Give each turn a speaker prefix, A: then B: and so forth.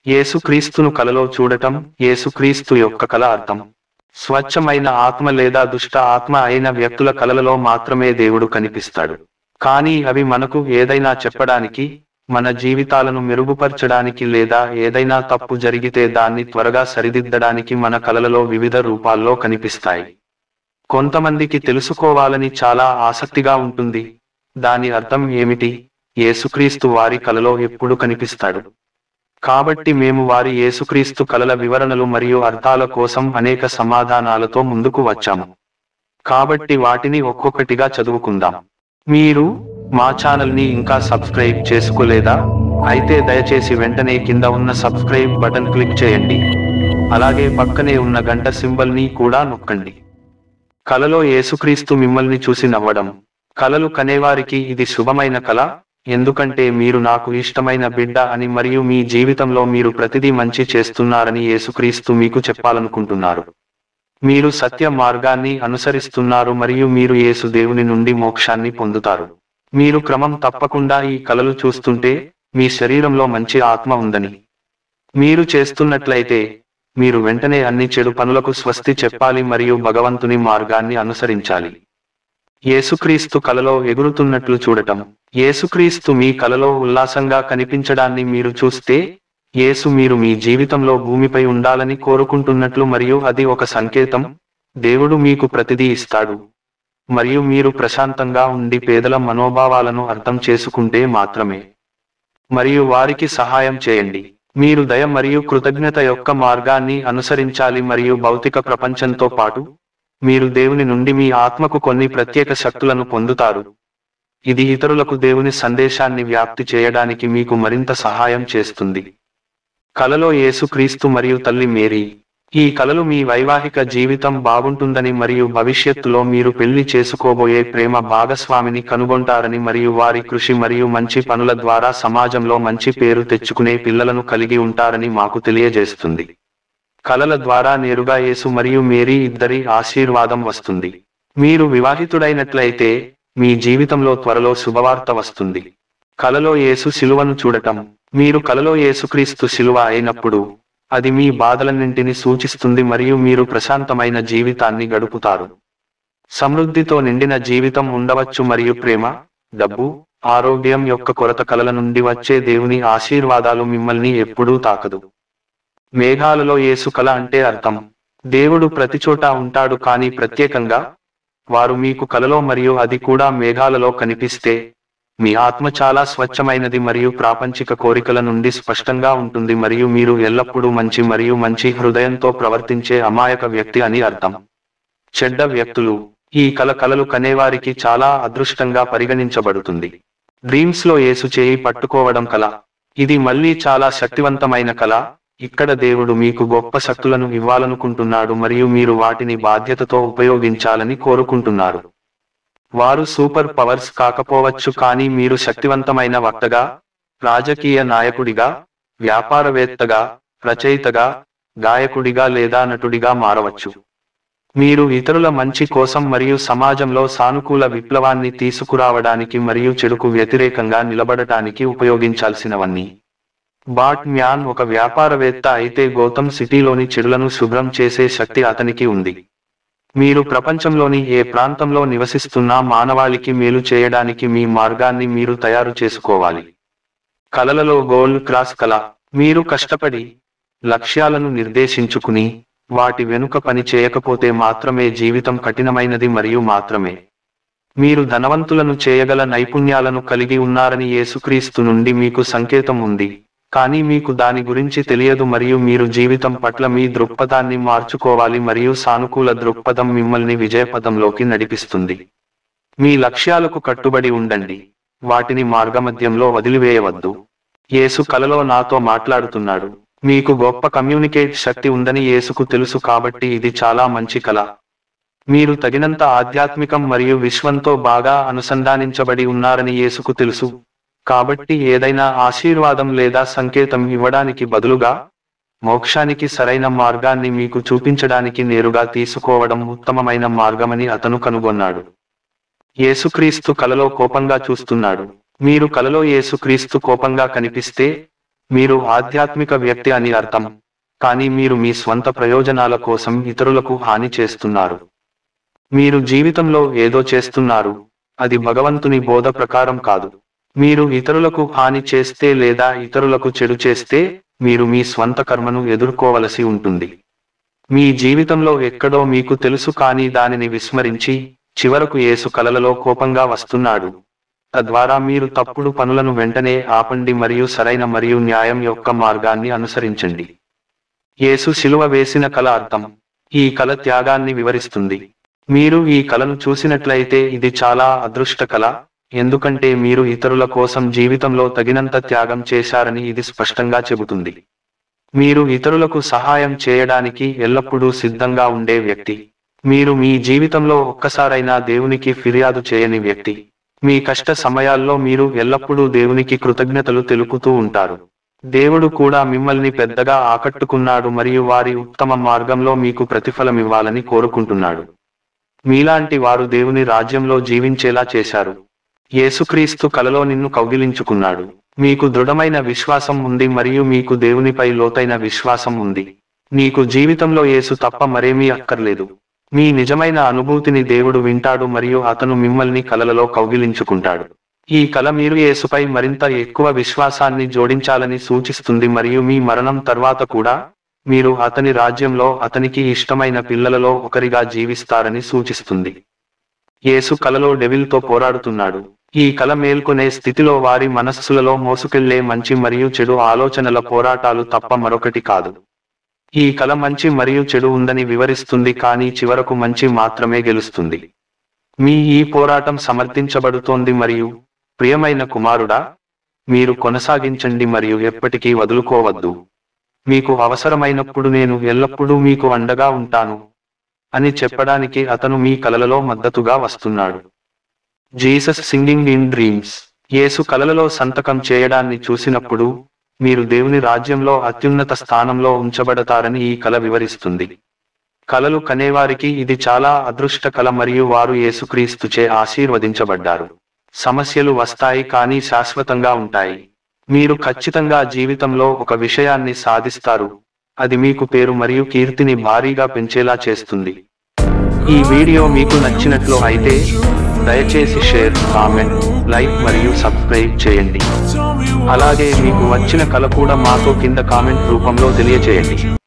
A: యేసుక్రీస్తును కలలో చూడటం యేసుక్రీస్తు యొక్క కల అర్థం స్వచ్ఛమైన ఆత్మ లేదా దుష్ట ఆత్మ అయిన వ్యక్తుల కలలలో మాత్రమే దేవుడు కనిపిస్తాడు కానీ అవి మనకు ఏదైనా చెప్పడానికి మన జీవితాలను మెరుగుపరచడానికి లేదా ఏదైనా తప్పు జరిగితే దాన్ని త్వరగా సరిదిద్దడానికి మన కలలలో వివిధ రూపాల్లో కనిపిస్తాయి కొంతమందికి తెలుసుకోవాలని చాలా ఆసక్తిగా ఉంటుంది దాని అర్థం ఏమిటి యేసుక్రీస్తు వారి కలలో ఎప్పుడు కనిపిస్తాడు కాబట్టి మేము వారి యేసుక్రీస్తు కలల వివరణలు మరియు అర్థాల కోసం అనేక సమాధానాలతో ముందుకు వచ్చాము కాబట్టి వాటిని ఒక్కొక్కటిగా చదువుకుందాం మీరు మా ఛానల్ ని ఇంకా సబ్స్క్రైబ్ చేసుకోలేదా అయితే దయచేసి వెంటనే కింద ఉన్న సబ్స్క్రైబ్ బటన్ క్లిక్ చేయండి అలాగే పక్కనే ఉన్న గంట సింబల్ ని కూడా నొక్కండి కలలో యేసుక్రీస్తు మిమ్మల్ని చూసి నవ్వడం కలలు కనేవారికి ఇది శుభమైన కల ఎందుకంటే మీరు నాకు ఇష్టమైన బిడ్డ అని మరియు మీ జీవితంలో మీరు ప్రతిదీ మంచి చేస్తున్నారని యేసుక్రీస్తు మీకు చెప్పాలనుకుంటున్నారు మీరు సత్య మార్గాన్ని అనుసరిస్తున్నారు మరియు మీరు యేసు దేవుని నుండి మోక్షాన్ని పొందుతారు మీరు క్రమం తప్పకుండా ఈ కలలు చూస్తుంటే మీ శరీరంలో మంచి ఆత్మ ఉందని మీరు చేస్తున్నట్లయితే మీరు వెంటనే అన్ని చెడు పనులకు స్వస్తి చెప్పాలి మరియు భగవంతుని మార్గాన్ని అనుసరించాలి యేసుక్రీస్తు కలలో ఎగురుతున్నట్లు చూడటం యేసుక్రీస్తు మీ కలలో ఉల్లాసంగా కనిపించడాన్ని మీరు చూస్తే యేసు మీరు మీ జీవితంలో భూమిపై ఉండాలని కోరుకుంటున్నట్లు మరియు అది ఒక సంకేతం దేవుడు మీకు ప్రతిదీ ఇస్తాడు మరియు మీరు ప్రశాంతంగా ఉండి పేదల మనోభావాలను అర్థం చేసుకుంటే మాత్రమే మరియు వారికి సహాయం చేయండి మీరు దయ మరియు కృతజ్ఞత యొక్క మార్గాన్ని అనుసరించాలి మరియు భౌతిక ప్రపంచంతో పాటు మీరు దేవుని నుండి మీ ఆత్మకు కొన్ని ప్రత్యేక శక్తులను పొందుతారు ఇది ఇతరులకు దేవుని సందేశాన్ని వ్యాప్తి చేయడానికి మీకు మరింత సహాయం చేస్తుంది కలలో యేసుక్రీస్తు మరియు తల్లి మేరీ ఈ కలలు మీ వైవాహిక జీవితం బాగుంటుందని మరియు భవిష్యత్తులో మీరు పెళ్లి చేసుకోబోయే ప్రేమ భాగస్వామిని కనుగొంటారని మరియు వారి కృషి మరియు మంచి పనుల ద్వారా సమాజంలో మంచి పేరు తెచ్చుకునే పిల్లలను కలిగి ఉంటారని మాకు తెలియజేస్తుంది కలల ద్వారా నేరుగా యేసు మరియు మేరీ ఇద్దరి ఆశీర్వాదం వస్తుంది మీరు వివాహితుడైనట్లయితే మీ జీవితంలో త్వరలో శుభవార్త వస్తుంది కలలో యేసు శిలువను చూడటం మీరు కలలో యేసుక్రీస్తు శిలువ అయినప్పుడు అది మీ బాధలన్నింటిని సూచిస్తుంది మరియు మీరు ప్రశాంతమైన జీవితాన్ని గడుపుతారు సమృద్ధితో నిండిన జీవితం ఉండవచ్చు మరియు ప్రేమ డబ్బు ఆరోగ్యం యొక్క కొరత కలల నుండి వచ్చే దేవుని ఆశీర్వాదాలు మిమ్మల్ని ఎప్పుడూ తాకదు మేఘాలలో యేసు కల అంటే అర్థం దేవుడు ప్రతి చోట ఉంటాడు కానీ ప్రత్యేకంగా వారు మీకు కలలో మరియు అది కూడా మేఘాలలో కనిపిస్తే మీ ఆత్మ చాలా స్వచ్ఛమైనది మరియు ప్రాపంచిక కోరికల నుండి స్పష్టంగా ఉంటుంది మరియు మీరు ఎల్లప్పుడూ మంచి మరియు మంచి హృదయంతో ప్రవర్తించే అమాయక వ్యక్తి అని అర్థం చెడ్డ వ్యక్తులు ఈ కల కలలు కనేవారికి చాలా అదృష్టంగా పరిగణించబడుతుంది డ్రీమ్స్ లో యేసు చేయి పట్టుకోవడం కల ఇది మళ్ళీ చాలా శక్తివంతమైన కల ఇక్కడ దేవుడు మీకు గొప్ప శక్తులను ఇవ్వాలనుకుంటున్నాడు మరియు మీరు వాటిని బాధ్యతతో ఉపయోగించాలని కోరుకుంటున్నారు వారు సూపర్ పవర్స్ కాకపోవచ్చు కానీ మీరు శక్తివంతమైన వక్తగా రాజకీయ నాయకుడిగా వ్యాపారవేత్తగా రచయితగా గాయకుడిగా లేదా నటుడిగా మారవచ్చు మీరు ఇతరుల మంచి కోసం మరియు సమాజంలో సానుకూల విప్లవాన్ని తీసుకురావడానికి మరియు చెడుకు వ్యతిరేకంగా నిలబడటానికి ఉపయోగించాల్సినవన్నీ బాట్ మ్యాన్ ఒక వ్యాపారవేత్త అయితే గౌతమ్ సిటీలోని చెడులను శుభ్రం చేసే శక్తి అతనికి ఉంది మీరు ప్రపంచంలోని ఏ ప్రాంతంలో నివసిస్తున్నా మానవాళికి మేలు చేయడానికి మీ మార్గాన్ని మీరు తయారు చేసుకోవాలి కలలలో గోల్డ్ క్రాస్ కళ మీరు కష్టపడి లక్ష్యాలను నిర్దేశించుకుని వాటి వెనుక పని చేయకపోతే మాత్రమే జీవితం కఠినమైనది మరియు మాత్రమే మీరు ధనవంతులను చేయగల నైపుణ్యాలను కలిగి ఉన్నారని యేసుక్రీస్తు నుండి మీకు సంకేతం ఉంది కానీ మీకు దాని గురించి తెలియదు మరియు మీరు జీవితం పట్ల మీ దృక్పథాన్ని మార్చుకోవాలి మరియు సానుకూల దృక్పథం మిమ్మల్ని విజయపథంలోకి నడిపిస్తుంది మీ లక్ష్యాలకు కట్టుబడి ఉండండి వాటిని మార్గమధ్యంలో వదిలివేయవద్దు యేసు కలలో నాతో మాట్లాడుతున్నాడు మీకు గొప్ప కమ్యూనికేట్ శక్తి ఉందని యేసుకు తెలుసు కాబట్టి ఇది చాలా మంచి కళ మీరు తగినంత ఆధ్యాత్మికం మరియు విశ్వంతో బాగా అనుసంధానించబడి ఉన్నారని యేసుకు తెలుసు కాబట్టి ఏదైనా ఆశీర్వాదం లేదా సంకేతం ఇవ్వడానికి బదులుగా మోక్షానికి సరైన మార్గాన్ని మీకు చూపించడానికి నేరుగా తీసుకోవడం ఉత్తమమైన మార్గమని అతను కనుగొన్నాడు యేసుక్రీస్తు కలలో కోపంగా చూస్తున్నాడు మీరు కలలో యేసుక్రీస్తు కోపంగా కనిపిస్తే మీరు ఆధ్యాత్మిక వ్యక్తి అని అర్థం కానీ మీరు మీ స్వంత ప్రయోజనాల కోసం ఇతరులకు హాని చేస్తున్నారు మీరు జీవితంలో ఏదో చేస్తున్నారు అది భగవంతుని బోధ ప్రకారం కాదు మీరు ఇతరులకు హాని చేస్తే లేదా ఇతరులకు చెడు చేస్తే మీరు మీ స్వంత కర్మను ఎదుర్కోవలసి ఉంటుంది మీ జీవితంలో ఎక్కడో మీకు తెలుసు కానీ దానిని విస్మరించి చివరకు యేసు కలలలో కోపంగా వస్తున్నాడు తద్వారా మీరు తప్పుడు పనులను వెంటనే ఆపండి మరియు సరైన మరియు న్యాయం యొక్క మార్గాన్ని అనుసరించండి యేసు శిలువ వేసిన కల అర్థం ఈ కల త్యాగాన్ని వివరిస్తుంది మీరు ఈ కలను చూసినట్లయితే ఇది చాలా అదృష్ట కల ఎందుకంటే మీరు ఇతరుల కోసం జీవితంలో తగినంత త్యాగం చేశారని ఇది స్పష్టంగా చెబుతుంది మీరు ఇతరులకు సహాయం చేయడానికి ఎల్లప్పుడూ సిద్ధంగా ఉండే వ్యక్తి మీరు మీ జీవితంలో ఒక్కసారైనా దేవునికి ఫిర్యాదు చేయని వ్యక్తి మీ కష్ట సమయాల్లో మీరు ఎల్లప్పుడూ దేవునికి కృతజ్ఞతలు తెలుపుతూ ఉంటారు దేవుడు కూడా మిమ్మల్ని పెద్దగా ఆకట్టుకున్నాడు మరియు వారి ఉత్తమ మార్గంలో మీకు ప్రతిఫలమివ్వాలని కోరుకుంటున్నాడు మీలాంటి వారు దేవుని రాజ్యంలో జీవించేలా చేశారు యేసుక్రీస్తు కలలో నిన్ను కౌగిలించుకున్నాడు మీకు దృఢమైన విశ్వాసం ఉంది మరియు మీకు దేవునిపై లోతైన విశ్వాసం ఉంది నీకు జీవితంలో యేసు తప్ప మరేమీ అక్కర్లేదు మీ నిజమైన అనుభూతిని దేవుడు వింటాడు మరియు అతను మిమ్మల్ని కలలలో కౌగిలించుకుంటాడు ఈ కల మీరు యేసుపై మరింత ఎక్కువ విశ్వాసాన్ని జోడించాలని సూచిస్తుంది మరియు మీ మరణం తర్వాత కూడా మీరు అతని రాజ్యంలో అతనికి ఇష్టమైన పిల్లలలో ఒకరిగా జీవిస్తారని సూచిస్తుంది యేసు కలలో డెవిల్తో పోరాడుతున్నాడు ఈ కల మేల్కొనే స్థితిలో వారి మనస్సులలో మోసుకెళ్లే మంచి మరియు చెడు ఆలోచనల పోరాటాలు తప్ప మరొకటి కాదు ఈ కల మంచి మరియు చెడు ఉందని వివరిస్తుంది కానీ చివరకు మంచి మాత్రమే గెలుస్తుంది మీ ఈ పోరాటం సమర్థించబడుతోంది మరియు ప్రియమైన కుమారుడా మీరు కొనసాగించండి మరియు ఎప్పటికీ వదులుకోవద్దు మీకు అవసరమైనప్పుడు నేను ఎల్లప్పుడూ మీకు అండగా ఉంటాను అని చెప్పడానికి అతను మీ కలలలో మద్దతుగా వస్తున్నాడు Jesus singing in dreams Yesu కలలలో సంతకం చేయడాన్ని చూసినప్పుడు మీరు దేవుని రాజ్యంలో అత్యున్నత స్థానంలో ఉంచబడతారని ఈ కల వివరిస్తుంది కలలు కనేవారికి ఇది చాలా అదృష్ట కల మరియు వారు యేసుక్రీస్తుచే ఆశీర్వదించబడ్డారు సమస్యలు వస్తాయి కానీ శాశ్వతంగా ఉంటాయి మీరు ఖచ్చితంగా జీవితంలో ఒక విషయాన్ని సాధిస్తారు అది మీకు పేరు మరియు కీర్తిని భారీగా పెంచేలా చేస్తుంది ఈ వీడియో మీకు నచ్చినట్లు అయితే దయచేసి షేర్ కామెంట్ లైక్ మరియు సబ్స్క్రైబ్ చేయండి అలాగే మీకు వచ్చిన కల కూడా మాతో కింద కామెంట్ రూపంలో తెలియచేయండి